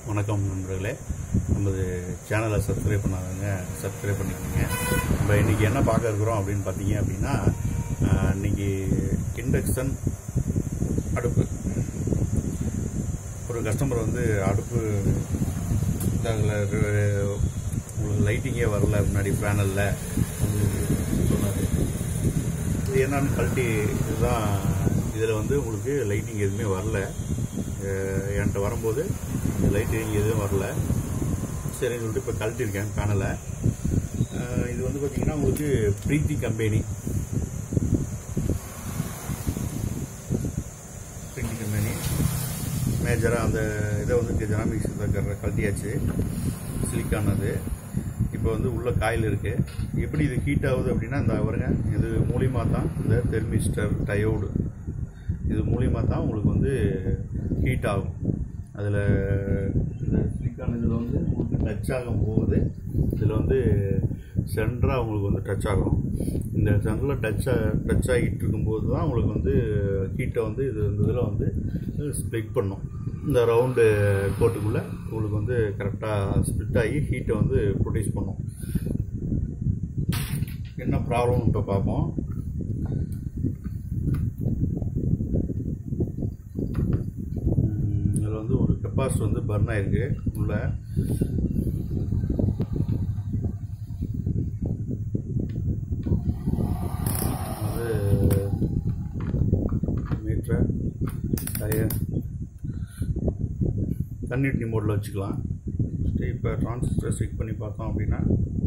வணக்கம் நண்பர்களே நமது சேனலை சப்ஸ்கிரைப் பண்ணாதவங்க சப்ஸ்கிரைப் பண்ணிக்கோங்க நம்ம இன்றைக்கி என்ன பார்க்க இருக்கிறோம் அப்படின்னு பார்த்தீங்க அப்படின்னா ஆஹ், இன்னைக்கு இண்டக்ஷன் அடுப்பு ஒரு கஸ்டமர் வந்து அடுப்பு இதாகல உங்களுக்கு லைட்டிங்கே வரல முன்னாடி பேனலில் சொன்னார் இது என்னன்னு கழட்டி இதுதான் இதில் வந்து உங்களுக்கு லைட்டிங் எதுவுமே வரல அஹ் என்கிட்ட வரும்போது லைட்டிங் எதுவும் வரல சரின்னு சொல்லிட்டு இப்போ கழட்டிருக்கேன் பேனலை அஹ் இது வந்து பார்த்தீங்கன்னா உங்களுக்கு பிரீத்தி கம்பெனி பிரீத்தி கம்பெனி மேஜராக அந்த இதை வந்து ஜெனாமிக்ஸ் கழட்டியாச்சு சிலிக்கான் அது இப்போ வந்து உள்ள காயில் இருக்கு எப்படி இது ஹீட் ஆகுது அப்படின்னா இந்த பாருங்க இது மூலியமா தான் இந்த தெர்மிஸ்டர் டயோடு இது மூலியமா தான் உங்களுக்கு வந்து ஹீட் ஆகும் அதில் இந்த சிலிக்கான் இதில் வந்து உங்களுக்கு டச் ஆகும் போது இதில் வந்து சென்டராக உங்களுக்கு வந்து டச் ஆகும் இந்த சென்டரில் டச் டச் ஆகிட்டு இருக்கும்போது தான் உங்களுக்கு வந்து ஹீட்டை வந்து இது இந்த இதில் வந்து ஸ்ப்ளிட் பண்ணும் இந்த ரவுண்டு கோட்டுக்குள்ளே உங்களுக்கு வந்து கரெக்டாக ஸ்ப்ளிட் ஆகி ஹீட்டை வந்து ப்ரொடியூஸ் பண்ணும் என்ன ப்ராப்ளம் இப்போ பார்ப்போம் இதில் வந்து ஒரு கெப்பாசிட்டர் வந்து பர்ன் ஆயிருக்கு உள்ள அது மீட்டர் டயர் கன்னியூட்டி மோடில் வச்சுக்கலாம் சரி இப்போ டிரான்சிஸ்டர் செக் பண்ணி பார்த்தோம் அப்படின்னா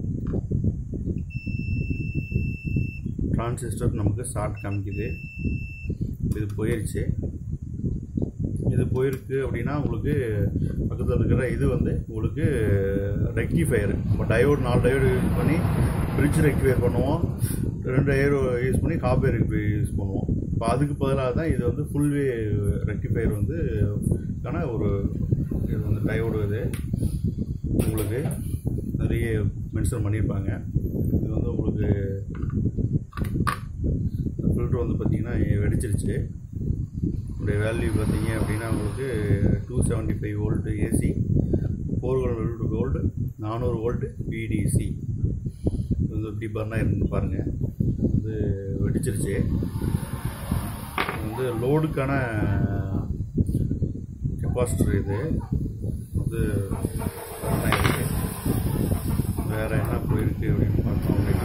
டிரான்சிஸ்டர் நமக்கு ஷார்ட் காமிக்குது இது போயிருச்சு இது போயிருக்கு அப்படின்னா உங்களுக்கு பக்கத்தில் இருக்கிற இது வந்து உங்களுக்கு ரெக்டிஃபயர் நம்ம டயோடு நாலு டயோடு யூஸ் பண்ணி பிரிட்ஜ் ரெக்டிஃபயர் பண்ணுவோம் ரெண்டு டயர் யூஸ் பண்ணி காப்பர் ரெக்டிஃபயர் யூஸ் பண்ணுவோம் இப்போ அதுக்கு பதிலாக தான் இது வந்து ஃபுல் வே ரெக்டிஃபயர் வந்து கான ஒரு இது வந்து டயோடு இது உங்களுக்கு நிறைய மென்ஷன் பண்ணியிருப்பாங்க இது வந்து உங்களுக்கு ஃபில்ட்ரு வந்து பார்த்தீங்கன்னா வெடிச்சிருச்சு உடைய வேல்யூ பார்த்தீங்க அப்படின்னா உங்களுக்கு two seventy five volt AC four hundred volt நானூறு வோல்ட் பிடிசி இது வந்து எப்படி பர்னாக இருந்து பாருங்கள் வந்து வெடிச்சிருச்சு இது வந்து லோடுக்கான கெப்பாசிட்டர் இது வந்து burn ஆயிருக்கு வேறு என்ன போயிருக்கு அப்படின்னு பார்த்தோம் அப்படின்னா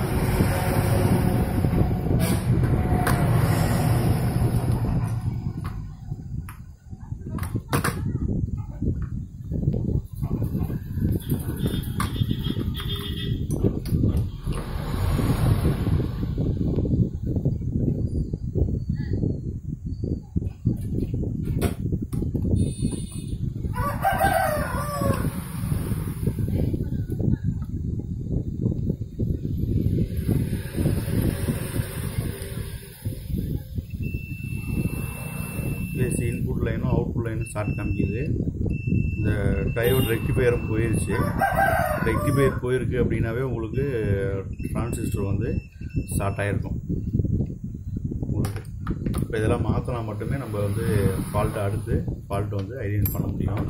ஏசி இன்புட் லைனும் அவுட்புட் லைனும் ஷார்ட் காமிக்குது இந்த டயோட் ரெக்டிஃபயரும் போயிருச்சு ரெக்டிஃபயர் போயிருக்கு அப்படின்னாவே உங்களுக்கு டிரான்சிஸ்டர் வந்து ஸ்டார்ட் ஆகிருக்கும் உங்களுக்கு இப்போ இதெல்லாம் மாற்றினா மட்டுமே நம்ம வந்து ஃபால்ட்டை அடுத்து ஃபால்ட்டை வந்து ஐடென்டி பண்ண முடியும்